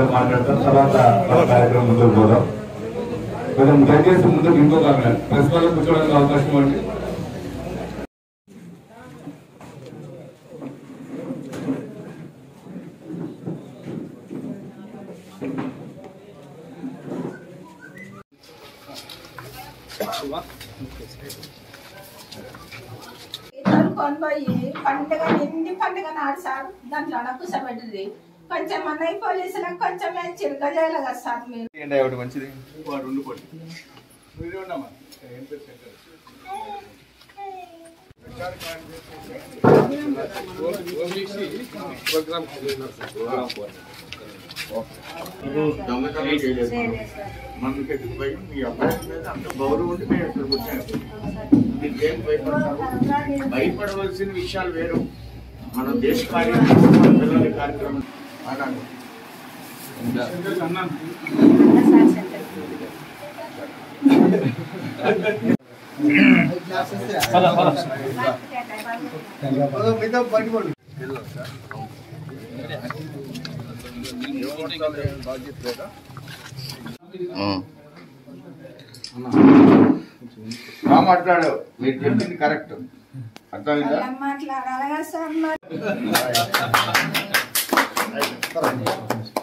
గారు మాట్లాడతారు తర్వాత మన కార్యక్రమం ముందుకు పోదాం కొంచెం దయచేసి ముందుకు ఇంకొక ఆమె ప్రెస్ వాళ్ళకి కూర్చోవడానికి అవకాశం ఇవ్వండి ఇద్దరు కొనిపోయి పండుగ నిండి పండుగ నాడు సార్ దాంట్లో కూర్చోబెట్టింది కొంచెం అన్నయ్య పోలీసులకు కొంచెం చిరుక చేయాలి కదా సార్ మీరు ఒకటి మంచిది రెండు కోటి దొంగతనం చేయలేదు మనం ఎత్తుకు పోయి మీ అబ్బాయి మీద అంత గౌరవం ఉంటే మేము ఇక్కడికి వచ్చాము మీకేం భయపడతారు భయపడవలసిన విషయాలు వేరు మన దేశ కార్యక్రమం మన పిల్లల కార్యక్రమం అలాగే బాగా మాట్లాడావు మీరు చెప్పింది కరెక్ట్ అర్థమైందా అలా మాట్లాడాలి కదా సార్ మరి